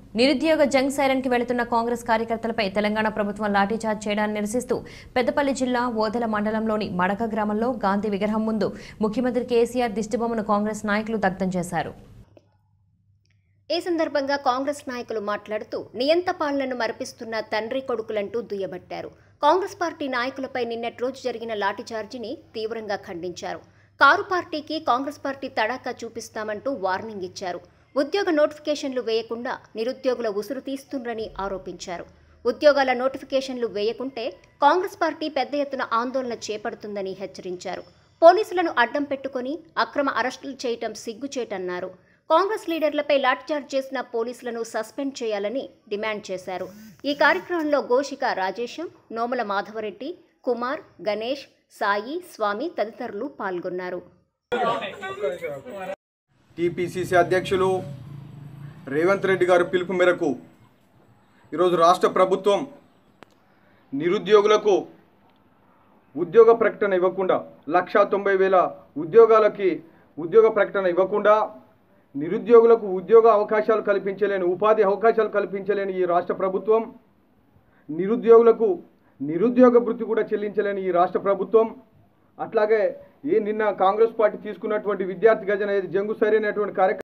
నిరుద్యోగ జంగ్ సైరన్ కి వెళుతున్న కాంగ్రెస్ కార్యకర్తలపై తెలంగాణ ప్రభుత్వం లాఠీచార్జ్ చేయడాన్ని నిరసిస్తూ పెద్దపల్లి జిల్లా ఓదెల మండలంలోని మడక గ్రామంలో గాంధీ విగ్రహం ముందు ముఖ్యమంత్రి కేసీఆర్ దిష్టిబొమ్మను కాంగ్రెస్ నాయకులు దగ్ధం చేశారు ఈ సందర్భంగా కాంగ్రెస్ నాయకులు మాట్లాడుతూ నియంత పాలనను మరపిస్తున్న తండ్రి కొడుకులంటూ దుయ్యబట్టారు కాంగ్రెస్ పార్టీ నాయకులపై నిన్నటి రోజు జరిగిన లాఠీచార్జిని తీవ్రంగా ఖండించారు కారు పార్టీకి కాంగ్రెస్ పార్టీ తడాకా చూపిస్తామంటూ వార్నింగ్ ఇచ్చారు ఉద్యోగ నోటిఫికేషన్లు వేయకుండా నిరుద్యోగుల ఉసురు తీస్తుండ్రని ఆరోపించారు ఉద్యోగాల నోటిఫికేషన్లు వేయకుంటే కాంగ్రెస్ పార్టీ పెద్ద ఎత్తున ఆందోళన చేపడుతుందని హెచ్చరించారు పోలీసులను అడ్డం పెట్టుకుని అక్రమ అరెస్టులు చేయటం సిగ్గుచేటన్నారు కాంగ్రెస్ లీడర్లపై లాఠీచార్జ్ చేసిన పోలీసులను సస్పెండ్ చేయాలని డిమాండ్ చేశారు ఈ కార్యక్రమంలో గోషిక రాజేశం నోముల మాధవరెడ్డి కుమార్ గణేష్ సాయి స్వామి తదితరులు పాల్గొన్నారు టీపీసీసీ అధ్యక్షులు రేవంత్ రెడ్డి గారి పిలుపు మేరకు ఈరోజు రాష్ట్ర ప్రభుత్వం నిరుద్యోగులకు ఉద్యోగ ప్రకటన ఇవ్వకుండా లక్షా తొంభై వేల ఉద్యోగాలకి ఉద్యోగ ప్రకటన ఇవ్వకుండా నిరుద్యోగులకు ఉద్యోగ అవకాశాలు కల్పించలేని ఉపాధి అవకాశాలు కల్పించలేని ఈ రాష్ట్ర ప్రభుత్వం నిరుద్యోగులకు నిరుద్యోగ భృతి కూడా చెల్లించలేని ఈ రాష్ట్ర ప్రభుత్వం అట్లాగే ఏ నిన్న కాంగ్రెస్ పార్టీ తీసుకున్నటువంటి విద్యార్థి గజన ఏది జంగు సరైనటువంటి కార్యక్రమం